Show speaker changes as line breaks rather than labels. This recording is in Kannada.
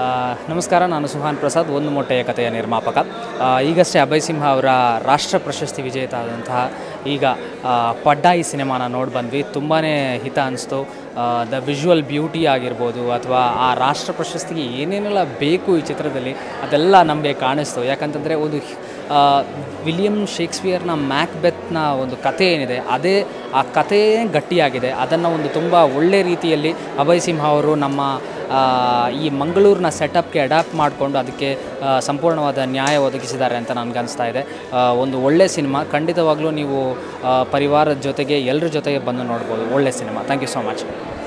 ಆ, ನಮಸ್ಕಾರ ನಾನು ಸುಹಾನ್ ಪ್ರಸಾದ್ ಒಂದು ಮೊಟ್ಟೆಯ ಕಥೆಯ ನಿರ್ಮಾಪಕ ಆ, ಈಗಷ್ಟೇ ಅಭಯ್ ಸಿಂಹ ಅವರ ರಾಷ್ಟ್ರ ಪ್ರಶಸ್ತಿ ವಿಜೇತ ಆದಂತಹ ಈಗ ಆ, ಪಡ್ಡಾ ಈ ಸಿನಿಮಾನ ನೋಡಿ ಬಂದ್ವಿ ತುಂಬಾ ಹಿತ ಅನಿಸ್ತು ದ ವಿಜುವಲ್ ಬ್ಯೂಟಿ ಆಗಿರ್ಬೋದು ಅಥವಾ ಆ ರಾಷ್ಟ್ರ ಪ್ರಶಸ್ತಿಗೆ ಏನೇನೆಲ್ಲ ಬೇಕು ಈ ಚಿತ್ರದಲ್ಲಿ ಅದೆಲ್ಲ ನಮಗೆ ಕಾಣಿಸ್ತು ಯಾಕಂತಂದರೆ ಒಂದು ಆ, ವಿಲಿಯಂ ಶೇಕ್ಸ್ಪಿಯರ್ನ ಮ್ಯಾಕ್ಬೆತ್ನ ಒಂದು ಕಥೆ ಏನಿದೆ ಅದೇ ಆ ಕಥೆಯೇ ಗಟ್ಟಿಯಾಗಿದೆ ಅದನ್ನು ಒಂದು ತುಂಬ ಒಳ್ಳೆ ರೀತಿಯಲ್ಲಿ ಅಭಯ್ ಸಿಂಹ ಅವರು ನಮ್ಮ ಆ, ಈ ಮಂಗಳೂರಿನ ಸೆಟಪ್ಗೆ ಅಡ್ಯಾಪ್ಟ್ ಮಾಡಿಕೊಂಡು ಅದಕ್ಕೆ ಆ, ಸಂಪೂರ್ಣವಾದ ನ್ಯಾಯ ಒದಗಿಸಿದ್ದಾರೆ ಅಂತ ನನಗನ್ನಿಸ್ತಾ ಇದೆ ಆ, ಒಂದು ಒಳ್ಳೆ ಸಿನಿಮಾ ಖಂಡಿತವಾಗ್ಲೂ ನೀವು ಆ, ಪರಿವಾರದ ಜೊತೆಗೆ ಎಲ್ಲರ ಜೊತೆಗೆ ಬಂದು ನೋಡ್ಬೋದು ಒಳ್ಳೆ cinema thank you so much